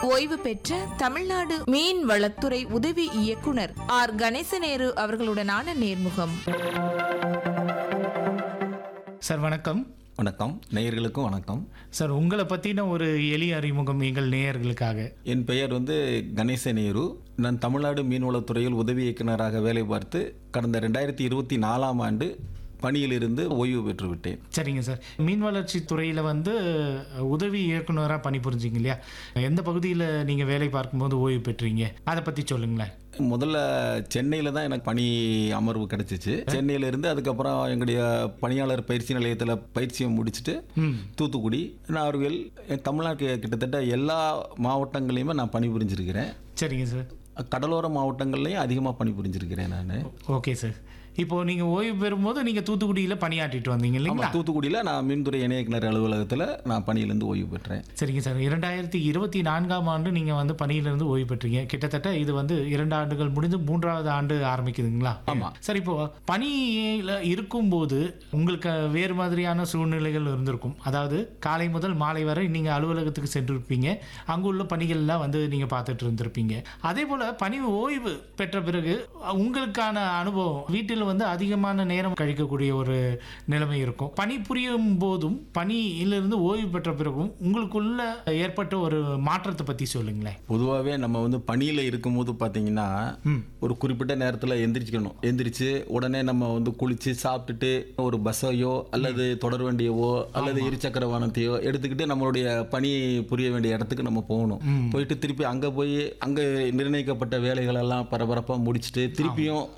ஓய்வு பெற்ற தமிழ்நாடு மீன் வளத்துறை உதவி இயக்குனர் ஆர் கணேசநேரு அவர்களுடனான நேர்முகம் சார் வணக்கம் வணக்கம் நேயர்களுக்கும் வணக்கம் சார் உங்களை பற்றின ஒரு எளிய அறிமுகம் எங்கள் நேயர்களுக்காக என் பெயர் வந்து கணேச நேரு நான் தமிழ்நாடு மீன்வளத்துறையில் உதவி இயக்குனராக வேலை பார்த்து கடந்த ரெண்டாயிரத்தி இருபத்தி நாலாம் ஆண்டு பணியிலிருந்து ஓய்வு பெற்று விட்டேன் சரிங்க சார் மீன் வளர்ச்சி துறையில் வந்து உதவி இயக்குனராக பணிபுரிஞ்சிங்க இல்லையா எந்த பகுதியில் நீங்கள் வேலை பார்க்கும்போது ஓய்வு பெற்றீங்க அதை பற்றி சொல்லுங்களேன் முதல்ல சென்னையில் தான் எனக்கு பணி அமர்வு கிடைச்சிச்சு சென்னையில இருந்து அதுக்கப்புறம் எங்களுடைய பணியாளர் பயிற்சி நிலையத்தில் பயிற்சியை முடிச்சுட்டு ம் தூத்துக்குடி நார்வேல் தமிழ்நாட்டு கிட்டத்தட்ட எல்லா மாவட்டங்களையுமே நான் பணிபுரிஞ்சிருக்கிறேன் சரிங்க சார் கடலோர மாவட்டங்கள்லையும் அதிகமாக பணிபுரிஞ்சிருக்கிறேன் நான் ஓகே சார் இப்போ நீங்கள் ஓய்வு பெறும்போது நீங்கள் தூத்துக்குடியில் பணியாற்றிட்டு வந்தீங்க இல்லைங்களா தூத்துக்குடியில் நான் மின்துறை இணை இயக்குனர் அலுவலகத்தில் நான் பணியிலேருந்து ஓய்வு பெற்றேன் சரிங்க சார் இரண்டாயிரத்தி இருபத்தி நான்காம் ஆண்டு நீங்கள் வந்து பணியிலிருந்து ஓய்வு பெற்றீங்க கிட்டத்தட்ட இது வந்து இரண்டு ஆண்டுகள் முடிஞ்சு மூன்றாவது ஆண்டு ஆரம்பிக்குதுங்களா ஆமா. சார் இப்போ பணியில் இருக்கும்போது உங்களுக்கு வேறு மாதிரியான சூழ்நிலைகள் இருந்திருக்கும் அதாவது காலை முதல் மாலை வரை நீங்கள் அலுவலகத்துக்கு சென்றிருப்பீங்க அங்குள்ள பணிகள்லாம் வந்து நீங்கள் பார்த்துட்டு இருந்திருப்பீங்க அதே போல் பணி ஓய்வு பெற்ற பிறகு உங்களுக்கான அனுபவம் வீட்டில் வந்து அதிகமான நேரம் கழிக்கக்கூடிய ஒரு நிலைமை இருக்கும் பணி புரியும் போதும் பணியிலிருந்து ஓய்வு பெற்ற பிறகும் உங்களுக்குள்ள ஏற்பட்ட ஒரு மாற்றத்தை பற்றி சொல்லுங்களேன் பொதுவாகவே நம்ம வந்து பணியில் இருக்கும்போது பார்த்தீங்கன்னா ம். ஒரு குறிப்பிட்ட நேரத்தில் எந்திரிச்சுக்கணும் எந்திரிச்சு உடனே நம்ம வந்து குளிச்சு சாப்பிட்டுட்டு ஒரு பஸ்ஸையோ அல்லது தொடர் வண்டியவோ அல்லது இருசக்கர வாகனத்தையோ எடுத்துக்கிட்டு நம்மளுடைய பணி புரிய வேண்டிய இடத்துக்கு நம்ம போகணும் போயிட்டு திருப்பி அங்கே போய் அங்கே நிர்ணயிக்கப்பட்ட வேலைகளெல்லாம் பரபரப்பாக முடிச்சுட்டு திருப்பியும்